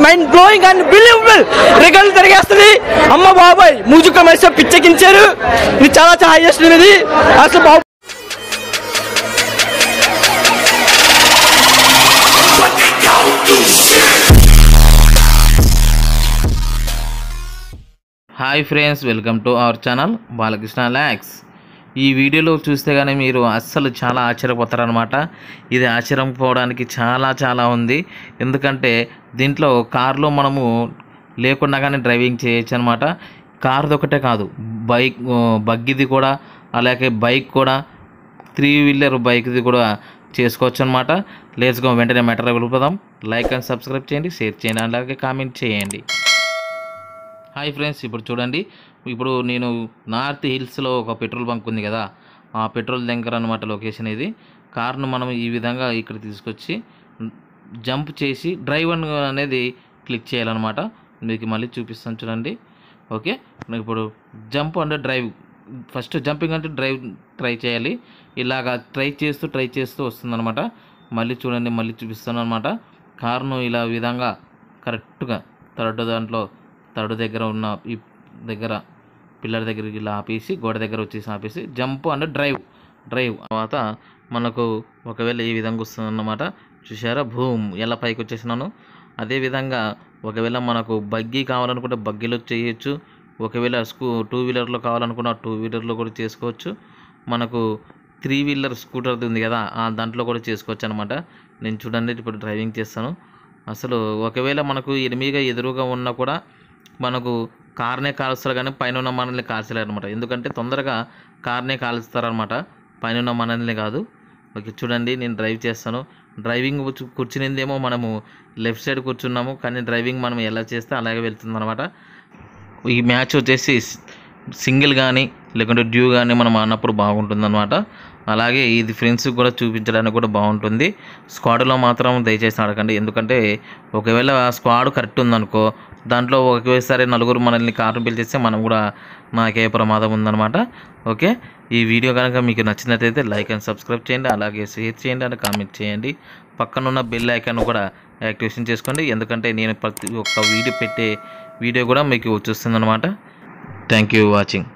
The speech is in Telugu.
మైండ్ బ్లోయింగ్ అండ్ బిలీవబుల్ రికల్ తిరిగేస్తుంది అమ్మ బాబాయ్ మ్యూజిక్ మెస్ పిచ్చెక్కించారు ఇది చాలా చాలా హైయెస్ట్ ఇది అసలు బాబు hi friends welcome to our channel Balakrishna ల్యాక్స్ ఈ వీడియోలో చూస్తే కానీ మీరు అస్సలు చాలా ఆశ్చర్యపోతారనమాట ఇది ఆశ్చర్యపోవడానికి చాలా చాలా ఉంది ఎందుకంటే దీంట్లో కార్లో మనము లేకుండా కానీ డ్రైవింగ్ చేయొచ్చు అనమాట కార్ది ఒకటే కాదు బైక్ బగ్గిది కూడా అలాగే బైక్ కూడా త్రీ వీలర్ బైక్ది కూడా చేసుకోవచ్చు అనమాట లేట్స్గా వెంటనే మెటర్ వెళ్ళిపోదాం లైక్ అండ్ సబ్స్క్రైబ్ చేయండి షేర్ చేయండి అలాగే కామెంట్ చేయండి హాయ్ ఫ్రెండ్స్ ఇప్పుడు చూడండి ఇప్పుడు నేను నార్త్ హిల్స్లో ఒక పెట్రోల్ బంక్ ఉంది కదా ఆ పెట్రోల్ దగ్గర అనమాట లొకేషన్ ఇది కార్ను మనం ఈ విధంగా ఇక్కడ తీసుకొచ్చి జంప్ చేసి డ్రైవ్ అని అనేది క్లిక్ చేయాలన్నమాట మీకు మళ్ళీ చూపిస్తాను చూడండి ఓకే ఇప్పుడు జంప్ అంటే డ్రైవ్ ఫస్ట్ జంపింగ్ అంటే డ్రైవ్ ట్రై చేయాలి ఇలాగా ట్రై చేస్తూ ట్రై చేస్తూ వస్తుందన్నమాట మళ్ళీ చూడండి మళ్ళీ చూపిస్తాను అనమాట కార్ను ఇలా విధంగా కరెక్ట్గా థర్డ్ దాంట్లో థర్డ్ దగ్గర ఉన్న ఈ దగ్గర పిల్లర్ దగ్గరికి ఇలా ఆపేసి గోడ దగ్గర వచ్చేసి ఆపేసి జంప్ అంటే డ్రైవ్ డ్రైవ్ తర్వాత మనకు ఒకవేళ ఈ విధంగా వస్తుందన్నమాట చూసారా భూమ్ ఎలా పైకి వచ్చేసినాను అదేవిధంగా ఒకవేళ మనకు బగ్గీ కావాలనుకుంటే బగ్గీలో చేయొచ్చు ఒకవేళ స్కూ టూ వీలర్లో కావాలనుకున్న టూ వీలర్లో కూడా చేసుకోవచ్చు మనకు త్రీ వీలర్ స్కూటర్ది ఉంది కదా ఆ దాంట్లో కూడా చేసుకోవచ్చు అనమాట నేను చూడండి ఇప్పుడు డ్రైవింగ్ చేస్తాను అసలు ఒకవేళ మనకు ఎనిమిదిగా ఎదురుగా ఉన్నా కూడా మనకు కార్నే కాలుస్తారు కానీ పైన ఉన్న మనల్ని కాల్చలేరు అనమాట ఎందుకంటే తొందరగా కార్నే కాలుస్తారనమాట పైన ఉన్న మనల్ని కాదు ఓకే చూడండి నేను డ్రైవ్ చేస్తాను డ్రైవింగ్ కూర్చు- కూర్చునిందేమో మనము లెఫ్ట్ సైడ్ కూర్చున్నాము కానీ డ్రైవింగ్ మనం ఎలా చేస్తే అలాగే వెళ్తుంది అనమాట ఈ మ్యాచ్ వచ్చేసి సింగిల్ కానీ లేకుంటే డ్యూ కానీ మనం ఆడినప్పుడు బాగుంటుంది అనమాట అలాగే ఇది ఫ్రెండ్స్కి కూడా చూపించడానికి కూడా బాగుంటుంది స్క్వాడ్లో మాత్రం దయచేసి ఆడకండి ఎందుకంటే ఒకవేళ ఆ స్క్వాడ్ కరెక్ట్ ఉందనుకో దాంట్లో ఒకేసారి నలుగురు మనల్ని కారు పిలిచేస్తే మనం కూడా నాకే ప్రమాదం ఉందన్నమాట ఓకే ఈ వీడియో కనుక మీకు నచ్చినట్లయితే లైక్ అండ్ సబ్స్క్రైబ్ చేయండి అలాగే షేర్ చేయండి అండ్ కామెంట్ చేయండి పక్కనున్న బెల్ ఐకాన్ కూడా యాక్టివేషన్ చేసుకోండి ఎందుకంటే నేను ప్రతి ఒక్క వీడియో పెట్టే వీడియో కూడా మీకు చూస్తుంది అనమాట థ్యాంక్ యూ వాచింగ్